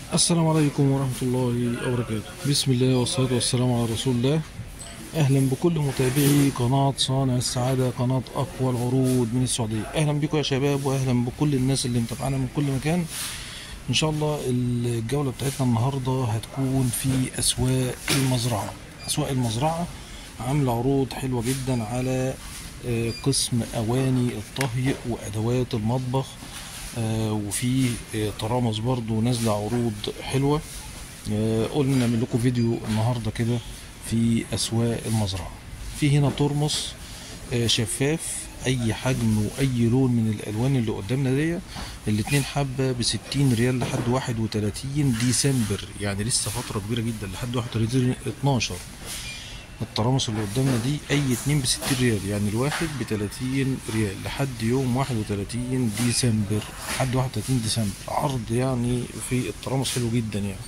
السلام عليكم ورحمة الله وبركاته بسم الله والصلاة والسلام على رسول الله أهلا بكل متابعي قناة صانع السعادة قناة أقوى العروض من السعودية أهلا بكم يا شباب وأهلا بكل الناس اللي متابعانا من كل مكان إن شاء الله الجولة بتاعتنا النهاردة هتكون في أسواق المزرعة أسواق المزرعة عاملة عروض حلوة جدا على آه، قسم أواني الطهي وأدوات المطبخ آه، وفي آه، ترامس برضو نازلة عروض حلوة آه، قلنا نعمل لكم فيديو النهاردة كده في أسواق المزرعة في هنا ترمس آه، شفاف أي حجم وأي لون من الألوان اللي قدامنا دي الاتنين حبة بستين ريال لحد واحد وتلاتين ديسمبر يعني لسه فترة كبيرة جدا لحد واحد وتلاتين اتناشر الترامس اللي قدامنا دي اي اتنين بستين ريال يعني الواحد بتلاتين ريال لحد يوم واحد وتلاتين ديسمبر لحد واحد وتلاتين ديسمبر عرض يعني في الترامس حلو جدا يعني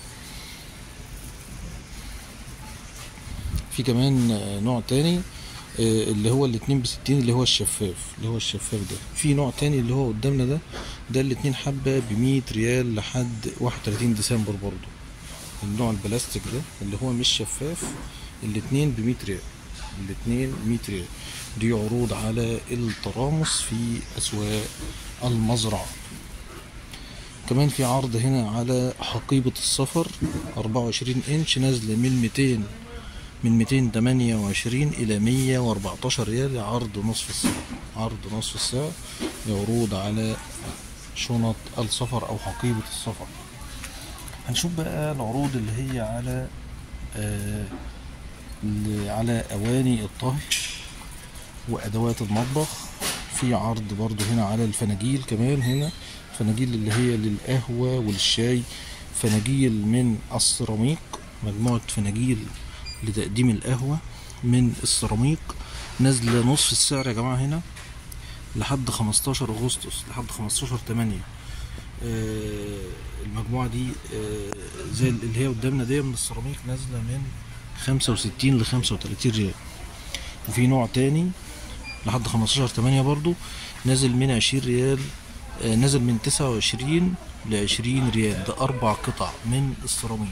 في كمان آه، نوع تاني آه، اللي هو الاتنين بستين اللي هو الشفاف اللي هو الشفاف ده في نوع تاني اللي هو قدامنا ده ده الاتنين حبة بمية ريال لحد واحد وتلاتين ديسمبر برضو النوع البلاستيك ده اللي هو مش شفاف الاتنين بمية ريال الاتنين مية ريال دي عروض على الترامس في أسواق المزرعة كمان في عرض هنا على حقيبة السفر 24 انش نازلة من 200 من 228 إلى 114 ريال عرض نصف الساعة عرض نصف الساعة عروض على شنط السفر أو حقيبة السفر هنشوف بقى العروض اللي هي على آه اللي على أواني الطهي وأدوات المطبخ في عرض برضو هنا على الفناجيل كمان هنا فناجيل اللي هي للقهوة وللشاي فناجيل من السيراميك مجموعة فناجيل لتقديم القهوة من السيراميك نازلة نصف السعر يا جماعة هنا لحد 15 أغسطس لحد 15 8 آه، المجموعة دي آه، زي اللي هي قدامنا دي من السيراميك نازلة من 65 ل 35 ريال وفي نوع تاني لحد 15 8 برضو نازل من 20 ريال آه، نازل من 29 ل 20 ريال ده أربع قطع من السيراميك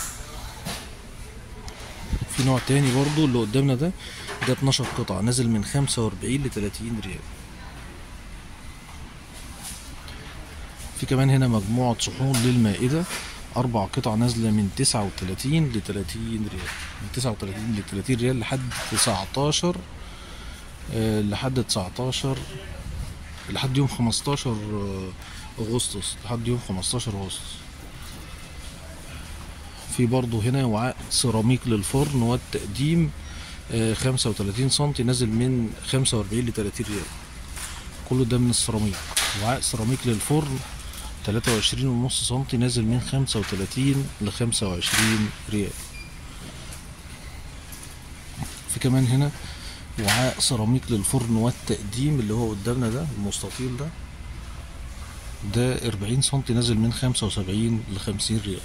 في نوع تاني برضو اللي قدامنا ده ده 12 قطعة نازل من 45 ل 30 ريال في كمان هنا مجموعة صحون للمائدة أربع قطع نازلة من 39 ل 30 ريال من 39 ل 30 ريال لحد 19 آه، لحد 19 لحد يوم 15 آه، أغسطس لحد يوم 15 أغسطس في برضه هنا وعاء سيراميك للفرن والتقديم آه، 35 سنتي نازل من 45 ل 30 ريال كله ده من السيراميك وعاء سيراميك للفرن 23 ونص سنتي نازل من 35 ل 25 ريال في كمان هنا وعاء سيراميك للفرن والتقديم اللي هو قدامنا ده المستطيل ده ده 40 سنتي نازل من 75 ل 50 ريال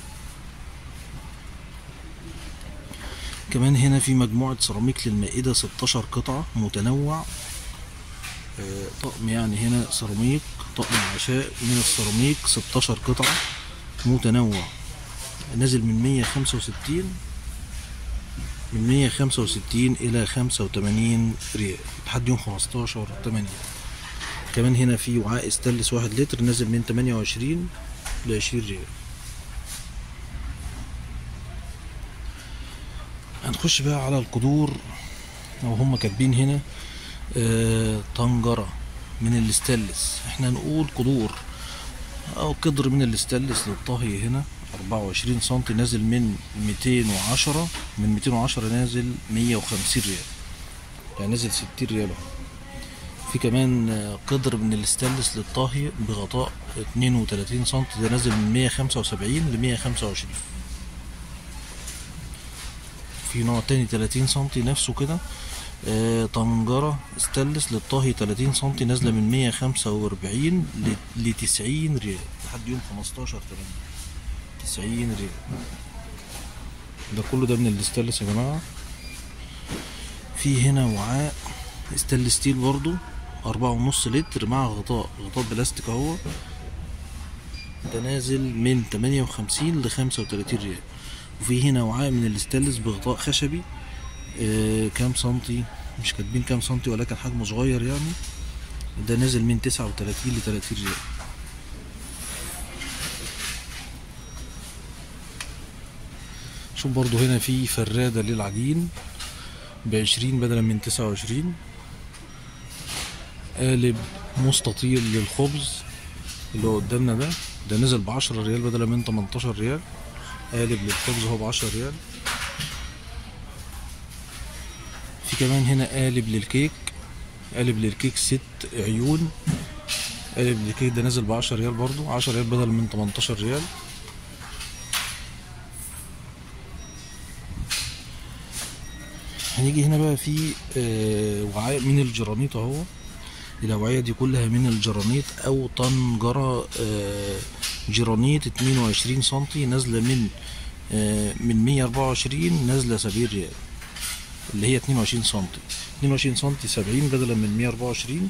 كمان هنا في مجموعة سيراميك للمائدة 16 قطعة متنوع آه، طقم يعني هنا سيراميك طقم عشاء من السيراميك 16 قطعة متنوع نازل من 165 من 165 إلى 85 ريال لحد يوم 15 8 كمان هنا في وعاء استانلس واحد لتر نازل من 28 ل 20 ريال هنخش بقى على القدور او هم كاتبين هنا آه طنجرة من الاستانلس احنا نقول قدور او قدر من الاستانلس للطهي هنا 24 سنتي نازل من 210 من 210 نازل 150 ريال يعني نازل 60 ريال اهو في كمان آه، قدر من الاستانلس للطهي بغطاء 32 سنتي ده نازل من 175 ل 125 في نوع تاني 30 سنتي نفسه كده آه، طنجرة استانلس للطهي 30 سنتي نازلة من 145 ل ل 90 ريال لحد يوم 15 8 90 ريال ده كله ده من الاستانلس يا جماعة في هنا وعاء استانلس ستيل برضو أربعة ونص لتر مع غطاء غطاء بلاستيك اهو ده نازل من 58 ل 35 ريال وفي هنا وعاء من الاستانلس بغطاء خشبي آه كام سنتي مش كاتبين كام سنتي ولكن حجمه صغير يعني ده نازل من 39 ل 30 ريال شوف برضو هنا في فرادة للعجين بعشرين بدلا من تسعة وعشرين قالب مستطيل للخبز اللي هو قدامنا ده ده نزل بعشرة ريال بدلا من تمنتاشر ريال قالب للخبز هو بعشرة ريال في كمان هنا قالب للكيك قالب للكيك ست عيون قالب للكيك ده نازل بعشرة ريال برضو عشرة ريال بدل من تمنتاشر ريال هنيجي هنا بقى في آه، وعاء من الجرانيط اهو الأوعية دي كلها من الجرانيط أو طنجرة آه، جرانيط اتنين وعشرين سنتي نازلة من آه، من مية أربعة وعشرين نازلة سبعين ريال اللي هي اتنين وعشرين سنتي اتنين وعشرين سنتي سبعين بدلا من مية أربعة وعشرين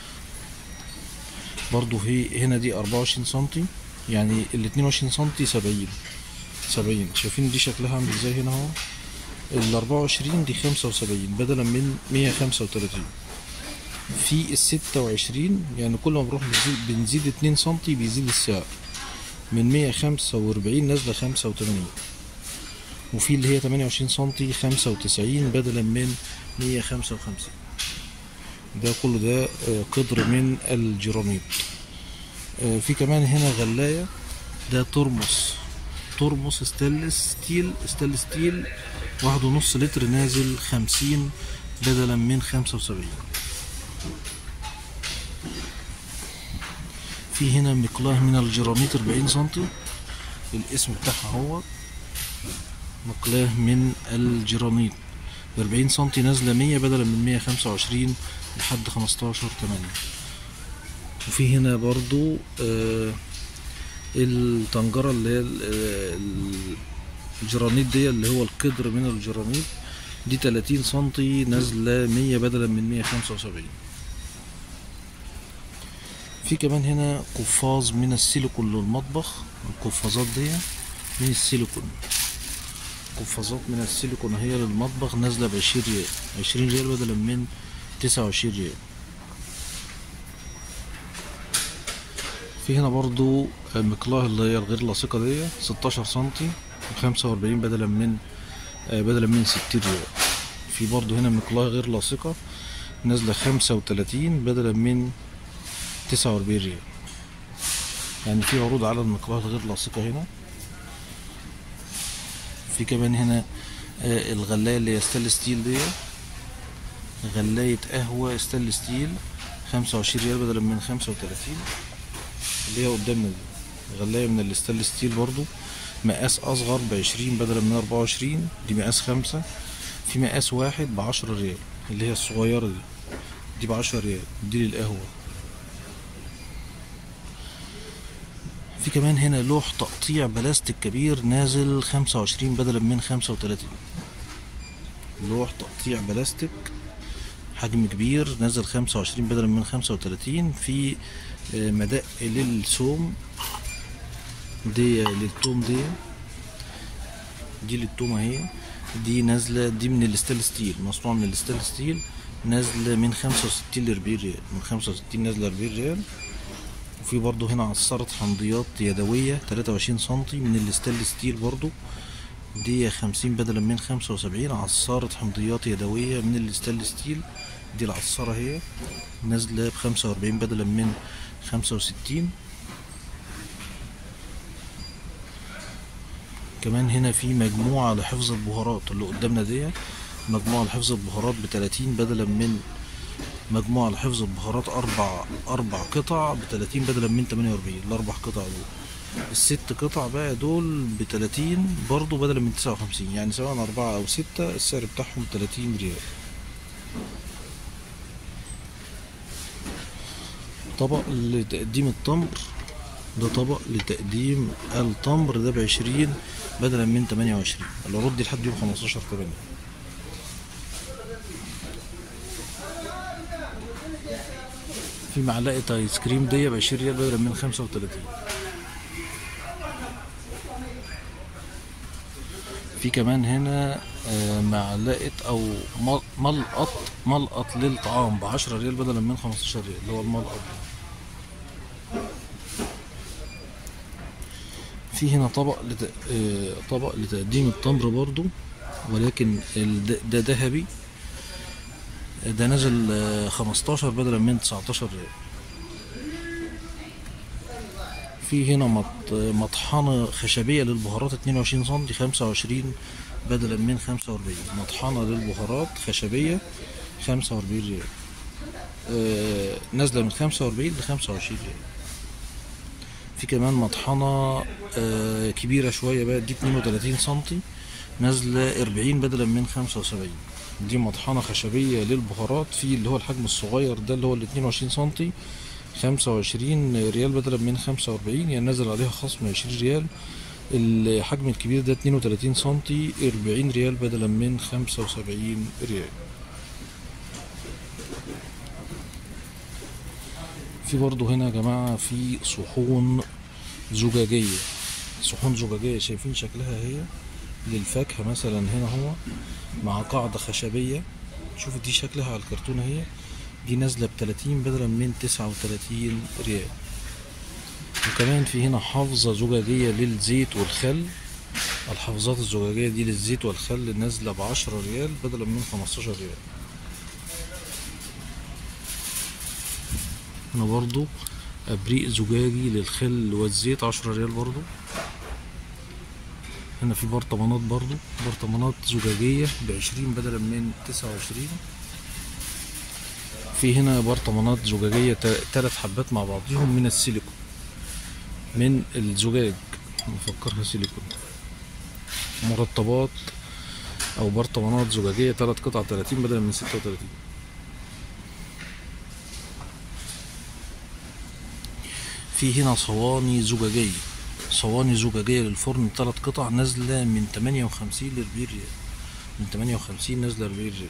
برضو في هنا دي أربعة وعشرين سنتي يعني الاتنين وعشرين سنتي سبعين سبعين شايفين دي شكلها عامل ازاي هنا اهو ال 24 دي 75 بدلا من 135 في ال 26 يعني كل ما بنروح بنزيد, بنزيد 2 سم بيزيد السعر من 145 نازله 85 وفي اللي هي 28 سم 95 بدلا من 155 ده كله ده آه، قدر من الجرانيط آه، في كمان هنا غلاية ده ترمس ترمس ستانلس ستيل ستانلس ستيل واحد ونص لتر نازل خمسين بدلا من خمسة وسبعين في هنا مقلاه من الجرانيت أربعين سنتي الاسم بتاعها هو مقلاه من الجرانيت بأربعين سنتي نازلة مية بدلا من مية خمسة وعشرين لحد خمستاشر تمانية وفي هنا برضو آه الطنجرة اللي هي ال- ال- الجرانيت دي اللي هو القدر من الجرانيت دي 30 سنتي نازلة 100 بدلا من 175 في كمان هنا قفاز من السيليكون للمطبخ القفازات دي من السيليكون قفازات من السيليكون هي للمطبخ نازلة بعشرين ريال عشرين ريال بدلا من تسعة وعشرين ريال في هنا برضو مقلاه اللي هي الغير لاصقة دي ستاشر سنتي خمسة وأربعين بدلا من آه، بدلا من ستين ريال في برضو هنا مقلاه غير لاصقة نازلة خمسة وتلاتين بدلا من تسعة وأربعين ريال يعني في عروض على المقلاه الغير لاصقة هنا في كمان هنا آه، الغلاية اللي هي ستانلس ستيل دي غلاية قهوة ستانلس ستيل خمسة وعشرين ريال بدلا من خمسة وتلاتين اللي هي قدامنا دي غلاية من الستانلس ستيل برضو مقاس أصغر بعشرين بدلا من أربعة وعشرين دي مقاس خمسة في مقاس واحد بعشرة ريال اللي هي الصغيرة دي دي بعشرة ريال دي للقهوة في كمان هنا لوح تقطيع بلاستيك كبير نازل خمسة وعشرين بدلا من خمسة وتلاتين لوح تقطيع بلاستيك حجم كبير نازل خمسة وعشرين بدلا من خمسة وتلاتين في آه، مدق للثوم دي للثوم دي دي للثوم اهي دي نازلة دي من الستيل ستيل مصنوعة من الستيل ستيل نازلة من خمسة وستين لأربعين ريال من خمسة وستين نازلة أربعين ريال وفي برضو هنا عصارة حمضيات يدوية تلاتة وعشرين سنتي من الستيل ستيل برضو دي خمسين بدلا من خمسة وسبعين عصارة حمضيات يدوية من الستيل ستيل دي العصارة هي نازلة بخمسة وأربعين بدلا من خمسة وستين كمان هنا في مجموعة لحفظ البهارات اللي قدامنا دي مجموعة لحفظ البهارات بتلاتين بدلا من مجموعة لحفظ البهارات أربع أربع قطع بتلاتين بدلا من تمانية وأربعين الأربع قطع دول الست قطع بقى دول بتلاتين برضو بدلا من تسعة وخمسين يعني سواء أربعة أو ستة السعر بتاعهم تلاتين ريال طبق لتقديم التمر ده طبق لتقديم التمر ده بعشرين بدلا من تمانية وعشرين العروض دي لحد يوم خمستاشر تمانية في معلقة ايس كريم دي بعشرين ريال بدلا من خمسة وتلاتين في كمان هنا آه، معلقة أو مل- ملقط ملقط للطعام بعشرة ريال بدلا من خمستاشر ريال اللي هو الملقط ده. في هنا طبق لت... آه، طبق لتقديم التمر برضو ولكن ال- ده- ده ذهبي ده نزل آه، 15 بدلا من 19 ريال في هنا مط- مطحنة خشبية للبهارات 22 سم 25 بدلا من 45 مطحنة للبهارات خشبية 45 ريال آه، نازلة من 45 ل 25 ريال في كمان مطحنة آه، كبيرة شوية بقى دي 32 سنتي نازلة 40 بدلا من 75 دي مطحنة خشبية للبهارات في اللي هو الحجم الصغير ده اللي هو ال 22 سنتي 25 ريال بدلا من 45 يعني نازل عليها خصم 20 ريال الحجم الكبير ده 32 سنتي 40 ريال بدلا من 75 ريال في برضه هنا يا جماعة في صحون زجاجية صحون زجاجية شايفين شكلها هي للفاكهة مثلا هنا هو مع قاعدة خشبية شوف دي شكلها على الكرتونة هي دي نازلة بتلاتين بدلا من تسعة وتلاتين ريال وكمان في هنا حافظة زجاجية للزيت والخل الحافظات الزجاجية دي للزيت والخل نازلة بعشرة ريال بدلا من خمستاشر ريال هنا برضو أبريق زجاجي للخل والزيت عشرة ريال برضو هنا في برطمانات برضو برطمانات زجاجية بعشرين بدلا من تسعة وعشرين في هنا برطمانات زجاجية تا- تلات حبات مع بعضهم من السيليكون من الزجاج نفكرها سيليكون مرطبات أو برطمانات زجاجية تلات قطع تلاتين بدلا من ستة وتلاتين في هنا صواني زجاجية صواني زجاجية للفرن تلات قطع نازلة من تمانية وخمسين لأربعين ريال من تمانية وخمسين نازلة أربعين ريال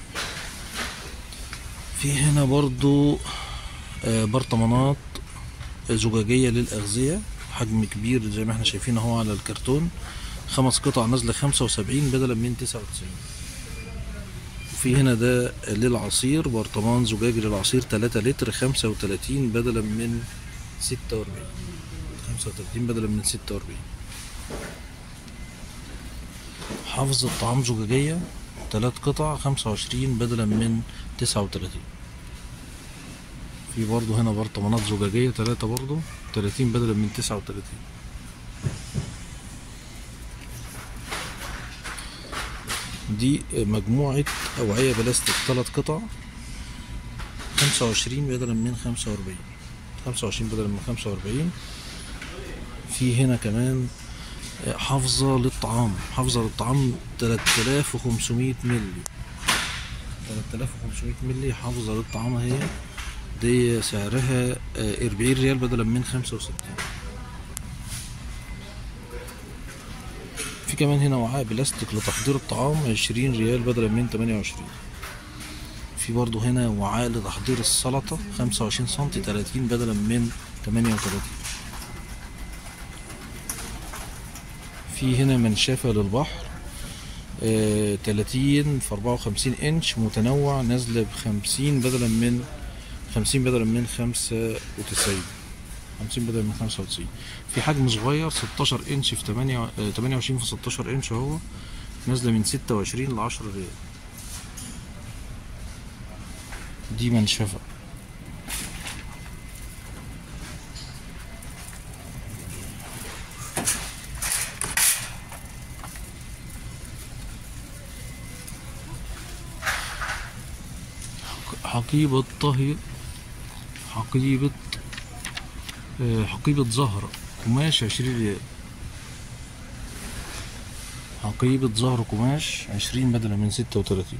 في هنا برضو آه، برطمانات زجاجية للأغذية حجم كبير زي ما احنا شايفين اهو على الكرتون خمس قطع نازلة خمسة وسبعين بدلا من تسعة وتسعين وفي هنا ده للعصير برطمان زجاجي للعصير تلاتة لتر خمسة وتلاتين بدلا من ستة وأربعين خمسة وتلاتين بدلا من ستة وأربعين حافظة طعام زجاجية تلات قطع خمسة وعشرين بدلا من تسعة وتلاتين في برضو هنا برطمانات زجاجية تلاتة برضو تلاتين بدلا من تسعة وتلاتين دي مجموعة أوعية بلاستيك تلات قطع خمسة وعشرين بدلا من خمسة وأربعين خمسة وعشرين بدلا من خمسة وأربعين في هنا كمان حافظة للطعام حافظة للطعام تلات آلاف وخمسمية ملي تلات آلاف وخمسمية ملي حافظة للطعام اهي دي سعرها أربعين ريال بدلا من خمسة وستين في كمان هنا وعاء بلاستيك لتحضير الطعام عشرين ريال بدلا من تمانية وعشرين في برضو هنا وعاء لتحضير السلطة خمسة وعشرين سنتي تلاتين بدلا من تمانية وتلاتين في هنا منشفة للبحر آه، 30 في 54 انش متنوع نازلة بخمسين بدلا من خمسين بدلا من خمسة وتسعين خمسين بدلا من خمسة وتسعين في حجم صغير ستاشر انش في تمانية تمانية وعشرين في ستاشر انش اهو نازلة من ستة وعشرين لعشرة ريال دي منشفة حقيبة طهي حقيبة آه، حقيبة زهر قماش عشرين ريال حقيبة زهر قماش عشرين بدلا من ستة وتلاتين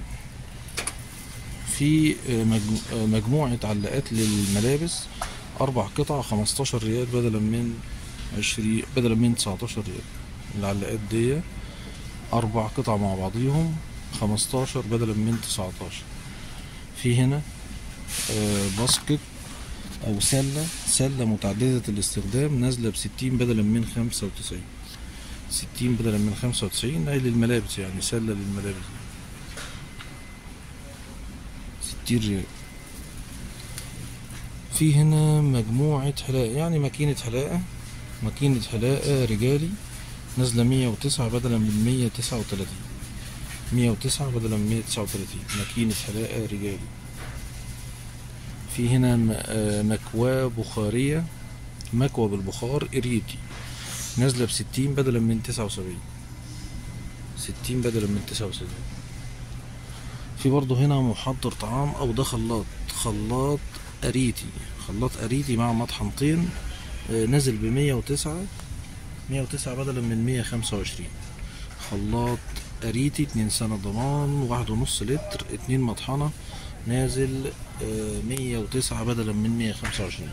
في آه، مجمو- آه، مجموعة علاقات للملابس أربع قطع خمستاشر ريال بدلا من عشرين بدلا من تسعتاشر ريال العلاقات دي أربع قطع مع بعضيهم خمستاشر بدلا من تسعتاشر في هنا آه، باسكت أو سلة سلة متعددة الاستخدام نازلة بستين بدلا من خمسة وتسعين ستين بدلا من خمسة وتسعين أي للملابس يعني سلة للملابس ستين ريال في هنا مجموعة حلاقة يعني ماكينة حلاقة ماكينة حلاقة رجالي نازلة مية وتسعة بدلا من مية تسعة وتلاتين مية وتسعة بدلا من مية تسعة وتلاتين ماكينة حلاقة رجالي في هنا م- آه، مكواة بخارية مكوى بالبخار إريتي نازلة بستين بدلا من تسعة وسبعين ستين بدلا من تسعة وسبعين في برضه هنا محضر طعام أو ده خلاط خلاط أريتي خلاط أريتي مع مطحنتين آه، نازل بمية وتسعة مية وتسعة بدلا من مية خمسة وعشرين خلاط أريتي اتنين سنة ضمان واحد ونص لتر اتنين مطحنة نازل مية وتسعة بدلا من مية خمسة وعشرين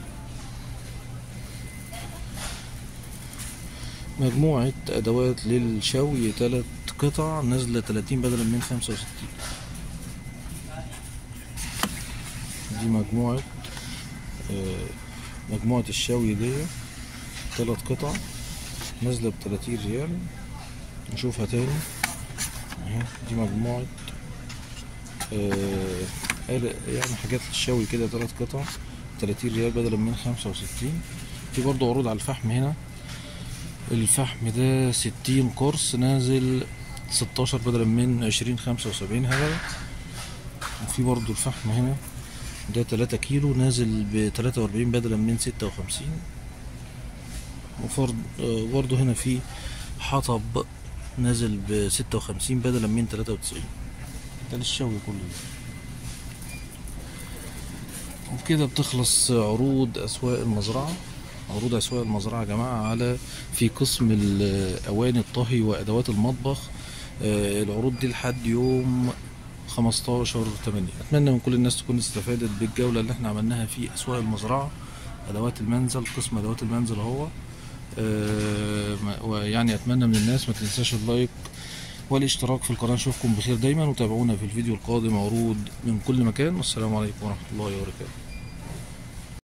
مجموعة أدوات للشوي تلات قطع نازلة تلاتين بدلا من خمسة وستين دي مجموعة آه، مجموعة الشوي دي تلات قطع نازلة بتلاتين ريال نشوفها تاني اهي دي مجموعة آه، آلة- يعني حاجات للشوي كده تلات قطع تلاتين ريال بدلا من خمسة وستين في برضه عروض على الفحم هنا الفحم ده ستين قرص نازل ستاشر بدلا من عشرين خمسة وسبعين هذا وفي برضه الفحم هنا ده تلاتة كيلو نازل بتلاتة وأربعين بدلا من ستة وخمسين وفرض آه، برضه هنا في حطب نازل بستة وخمسين بدلا من تلاتة وتسعين ده للشوي كله وبكده بتخلص عروض أسواق المزرعة عروض أسواق المزرعة يا جماعة على في قسم ال- أواني الطهي وأدوات المطبخ آه، العروض دي لحد يوم 15 8 أتمنى من كل الناس تكون استفادت بالجولة اللي احنا عملناها في أسواق المزرعة أدوات المنزل قسم أدوات المنزل اهو آه، ما- ويعني أتمنى من الناس ما تنساش اللايك والاشتراك في القناة نشوفكم بخير دايما وتابعونا في الفيديو القادم عروض من كل مكان والسلام عليكم ورحمة الله وبركاته